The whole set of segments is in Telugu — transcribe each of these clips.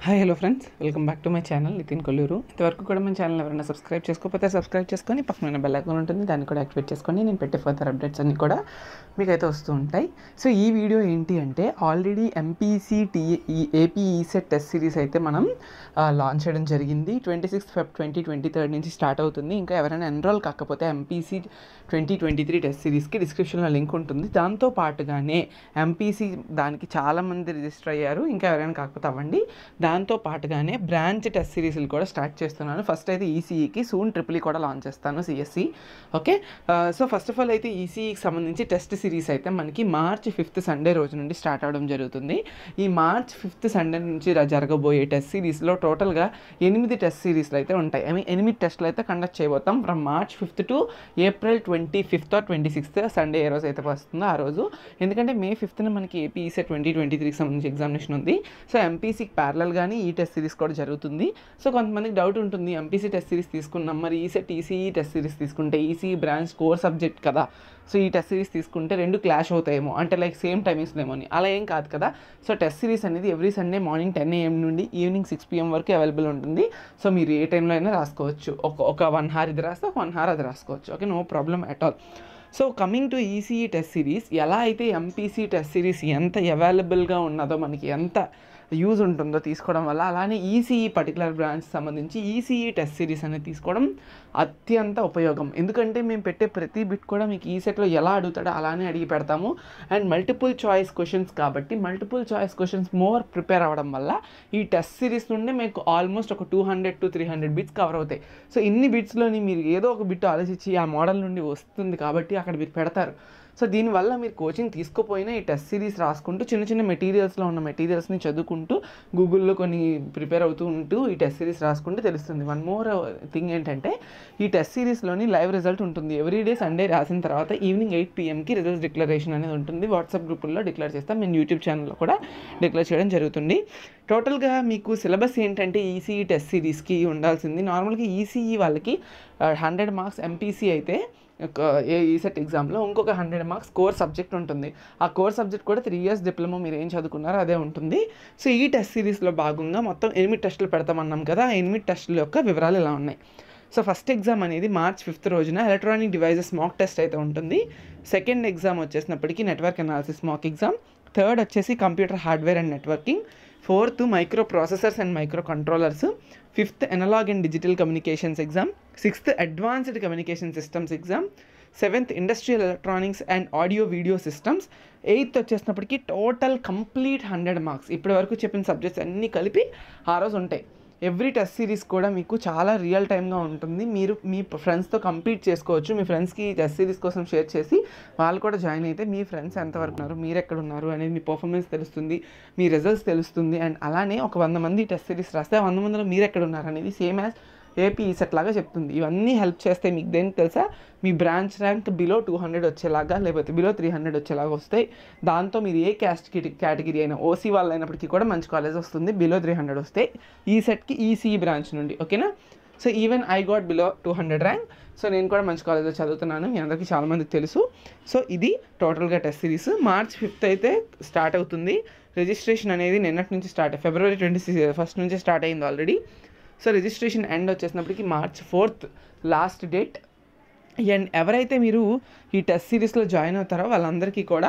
hi hello friends welcome back to my channel Nitin Kolluru ఇంతవరకు కూడా మన ఛానల్ ఎవరైనా సబ్స్క్రైబ్ చేసుకోకపోతే సబ్స్క్రైబ్ చేసుకొని పక్కన బెల్ ఐకాన్ ఉంటుంది దాన్ని కూడా యాక్టివేట్ చేసుకొని నేను పెట్టే ఫర్దర్ అప్డేట్స్ అన్నీ కూడా మీకు అయితే వస్తూ ఉంటాయి సో ఈ వీడియో ఏంటి అంటే ఆల్రెడీ ఎంపీసీ టీ ఈ ఏపీ ఈసెట్ టెస్ట్ సిరీస్ అయితే మనం లాంచ్ చేయడం జరిగింది twenty sixth Feb twenty twenty third నుంచి స్టార్ట్ అవుతుంది ఇంకా ఎవరైనా ఎన్రోల్ కాకపోతే MPC twenty twenty three test సిరీస్కి డిస్క్రిప్షన్లో లింక్ ఉంటుంది దాంతో పాటుగానే ఎంపీసీ దానికి చాలామంది రిజిస్టర్ అయ్యారు ఇంకా ఎవరైనా కాకపోతే అవ్వండి దాంతో పాటుగానే బ్రాంచ్ టెస్ట్ సిరీస్లు కూడా స్టార్ట్ చేస్తున్నాను ఫస్ట్ అయితే ఈసీఈకి సూన్ ట్రిపుల్ కూడా లాంచ్ చేస్తాను CSC okay so first of all అయితే ఈసీఈకి సంబంధించి టెస్ట్ సిరీస్ అయితే మనకి మార్చ్ ఫిఫ్త్ సండే రోజు నుండి స్టార్ట్ అవడం జరుగుతుంది ఈ మార్చ్ ఫిఫ్త్ సండే నుంచి ర- జరగబోయే టెస్ట్ సిరీస్లో టోటల్గా ఎనిమిది టెస్ట్ సిరీస్లు అయితే ఉంటాయి ఐ మీన్ ఎనిమిది టెస్ట్లు అయితే కండక్ట్ చేయబోతాం from March fifth to April twenty fifth or twenty sixth Sunday ఏ రోజు అయితే వస్తుందో ఆ రోజు ఎందుకంటే మే ఫిఫ్త్న మనకి ఏపీ ఈసెట్ ట్వంటీ ట్వంటీ త్రీకి సంబంధించి ఎగ్జామినేషన్ ఉంది సో ఎంపీసీకి ప్యారలల్ కానీ ఈ టెస్ట్ సిరీస్ కూడా జరుగుతుంది సో కొంతమందికి డౌట్ ఉంటుంది ఎంపీసీ టెస్ట్ సిరీస్ తీసుకున్నాం మరి ఈసెట్ ఈసీఈ టెస్ట్ సిరీస్ తీసుకుంటే ఈసీఈ బ్రాంచ్ కోర్ సబ్జెక్ట్ కదా సో ఈ టెస్ట్ సిరీస్ తీసుకుంటే రెండు క్లాష్ అవుతాయేమో అంటే లైక్ సేమ్ టైమింగ్స్లేమో అని అలా ఏం కాదు కదా సో టెస్ట్ సిరీస్ అనేది every Sunday morning ten AM నుండి ఈవినింగ్ సిక్స్ పిఎం వరకు అవైలబుల్ ఉంటుంది సో మీరు ఏ టైంలో అయినా రాసుకోవచ్చు ఒక ఒక వన్ హార్ ఇది రాస్తే ఒక వన్ హార్ అది రాసుకోవచ్చు okay no problem at all so coming to ECE test series ఎలా అయితే ఎంపీసీ టెస్ట్ సిరీస్ ఎంత అవైలబుల్గా ఉన్నదో మనకి ఎంత యూజ్ ఉంటుందో తీసుకోవడం వల్ల అలానే ఈసీఈ పర్టికులర్ బ్రాంచ్ సంబంధించి ఈసీఈ టెస్ట్ సిరీస్ అనేది తీసుకోవడం అత్యంత ఉపయోగం ఎందుకంటే మేము పెట్టే ప్రతి బిట్ కూడా మీకు ఈ సెట్లో ఎలా అడుగుతాడో అలానే అడిగి పెడతాము అండ్ మల్టిపుల్ చాయిస్ క్వశ్చన్స్ కాబట్టి multiple choice questions more prepare అవ్వడం వల్ల ఈ టెస్ట్ సిరీస్ నుండి మీకు ఆల్మోస్ట్ ఒక two hundred to three hundred bits cover అవుతాయి సో ఇన్ని బిట్స్లోని మీరు ఏదో ఒక బిట్ ఆలోచించి ఆ మోడల్ నుండి వస్తుంది కాబట్టి అక్కడ మీరు పెడతారు సో దీనివల్ల మీరు కోచింగ్ తీసుకోపోయినా ఈ టెస్ట్ సిరీస్ రాసుకుంటూ చిన్న చిన్న మెటీరియల్స్లో ఉన్న మెటీరియల్స్ని చదువుకుంటూ గూగుల్లో కొన్ని ప్రిపేర్ అవుతూ ఉంటూ ఈ టెస్ట్ సిరీస్ రాసుకుంటే తెలుస్తుంది వన్ మోర్ థింగ్ ఏంటంటే ఈ టెస్ట్ సిరీస్లోని లైవ్ రిజల్ట్ ఉంటుంది ఎవ్రీ డే సండే రాసిన తర్వాత ఈవినింగ్ ఎయిట్ పిఎంకి రిజల్ట్స్ డిక్లరేషన్ అనేది ఉంటుంది వాట్సాప్ గ్రూపుల్లో డిక్లేర్ చేస్తాం మేము యూట్యూబ్ ఛానల్లో కూడా డిక్లేర్ చేయడం జరుగుతుంది టోటల్గా మీకు సిలబస్ ఏంటంటే ఈసీఈ టెస్ట్ సిరీస్కి ఉండాల్సింది నార్మల్గా ఈసీఈ వాళ్ళకి హండ్రెడ్ మార్క్స్ ఎంపీసీ అయితే ఒక ఏ ఈసెట్ ఎగ్జామ్లో ఇంకొక హండ్రెడ్ మార్క్స్ కోర్ సబ్జెక్ట్ ఉంటుంది ఆ కోర్ సబ్జెక్ట్ కూడా త్రీ ఇయర్స్ డిప్లొమా మీరు ఏం చదువుకున్నారో అదే ఉంటుంది సో ఈ టెస్ట్ సిరీస్లో భాగంగా మొత్తం ఎనిమిది టెస్టులు పెడతామన్నాం కదా ఆ ఎనిమిది టెస్టుల యొక్క వివరాలు ఇలా ఉన్నాయి సో ఫస్ట్ ఎగ్జామ్ అనేది మార్చ్ ఫిఫ్త్ రోజున ఎలక్ట్రానిక్ డివైజెస్ మాక్ టెస్ట్ అయితే ఉంటుంది సెకండ్ ఎగ్జామ్ వచ్చేసినప్పటికీ network analysis mock exam third వచ్చేసి computer hardware and networking fourth microprocessors and microcontrollers fifth analogue and digital communications exam sixth advanced communication systems exam seventh industrial electronics and audio video systems eighth వచ్చేసినప్పటికీ టోటల్ కంప్లీట్ హండ్రెడ్ మార్క్స్ ఇప్పటి వరకు చెప్పిన సబ్జెక్ట్స్ అన్నీ కలిపి ఆ రోజు ఉంటాయి ఎవ్రీ టెస్ట్ సిరీస్ కూడా మీకు చాలా రియల్ టైమ్గా ఉంటుంది మీరు మీ ఫ్రెండ్స్తో కంపీట్ చేసుకోవచ్చు మీ ఫ్రెండ్స్కి టెస్ట్ సిరీస్ కోసం షేర్ చేసి వాళ్ళు కూడా జాయిన్ అయితే మీ ఫ్రెండ్స్ ఎంతవరకు ఉన్నారు మీరు ఎక్కడ ఉన్నారు అనేది మీ పర్ఫార్మెన్స్ తెలుస్తుంది మీ రిజల్ట్స్ తెలుస్తుంది అండ్ అలానే ఒక వంద మంది టెస్ట్ సిరీస్ రాస్తే ఆ వంద మందిలో మీరు ఎక్కడ ఉన్నారు అనేది సేమ్ యాజ్ ఏపీ ఈసెట్ లాగా చెప్తుంది ఇవన్నీ హెల్ప్ చేస్తే మీకు దేనికి తెలుసా మీ branch rank below two hundred వచ్చేలాగా లేకపోతే బిలో త్రీ హండ్రెడ్ వచ్చేలాగా వస్తాయి దాంతో మీరు ఏ క్యాస్ట్ కేటగిరీ అయినా ఓసీ వాళ్ళు అయినప్పటికీ కూడా మంచి కాలేజ్ వస్తుంది బిలో త్రీ హండ్రెడ్ వస్తే ఈ సెట్కి ఈసీఈ బ్రాంచ్ నుండి ఓకేనా so even I got below two hundred rank so నేను కూడా మంచి కాలేజ్లో చదువుతున్నాను మీ అందరికీ చాలామందికి తెలుసు సో ఇది టోటల్గా టెస్ట్ సిరీస్ మార్చ్ ఫిఫ్త్ అయితే స్టార్ట్ అవుతుంది రిజిస్ట్రేషన్ అనేది నిన్నటి నుంచి స్టార్ట్ ఫిబ్రవరి ట్వంటీ ఫస్ట్ నుంచి స్టార్ట్ అయింది ఆల్రెడీ సో రిజిస్ట్రేషన్ ఎండ్ వచ్చేసినప్పటికి March fourth last date and ఎవరైతే మీరు ఈ టెస్ట్ సిరీస్లో జాయిన్ అవుతారో వాళ్ళందరికీ కూడా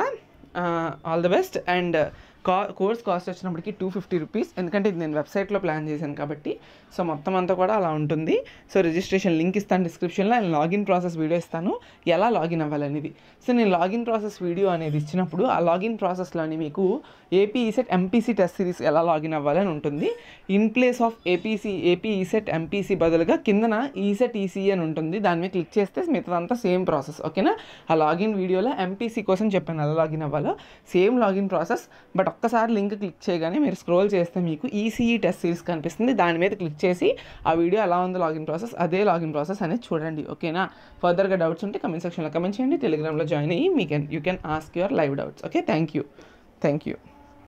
ఆల్ ద బెస్ట్ అండ్ కా కోర్స్ కాస్ట్ వచ్చినప్పటికి టూ ఫిఫ్టీ రూపీస్ ఎందుకంటే ఇది నేను వెబ్సైట్లో ప్లాన్ చేశాను కాబట్టి సో మొత్తం అంతా కూడా అలా ఉంటుంది సో రిజిస్ట్రేషన్ లింక్ ఇస్తాను డిస్క్రిప్షన్లో అండ్ లాగిన్ ప్రాసెస్ వీడియో ఇస్తాను ఎలా లాగిన్ అవ్వాలనేది సో నేను లాగిన్ ప్రాసెస్ వీడియో అనేది ఇచ్చినప్పుడు ఆ లాగిన్ ప్రాసెస్లోని మీకు AP ECET MPC test series ఎలా లాగిన్ అవ్వాలని ఉంటుంది in place of APC AP ECET MPC బదులుగా కిందన ఈసెట్ ఈసీ అని ఉంటుంది దాని మీద క్లిక్ చేస్తే మిగతాదంతా సేమ్ ప్రాసెస్ ఓకేనా ఆ లాగిన్ వీడియోలో ఎంపీసీ కోసం చెప్పాను ఎలా లాగిన్ అవ్వాలో సేమ్ లాగిన్ ప్రాసెస్ బట్ ఒక్కసారి లింక్ క్లిక్ చేయగానే మీరు స్క్రోల్ చేస్తే మీకు ఈసీఈ టెస్ట్ సిరీస్ కనిపిస్తుంది దాని మీద క్లిక్ చేసి ఆ వీడియో ఎలా ఉందో లాగిన్ ప్రాసెస్ అదే లాగిన్ ప్రాసెస్ అనేది చూడండి ఓకేనా ఫర్దర్గా డౌట్స్ ఉంటే కమెంట్ సెక్షన్లో కమెంట్ చేయండి టెలిగ్రామ్లో జాయిన్ అయ్యి మీ can you can ask your live doubts okay thank you thank you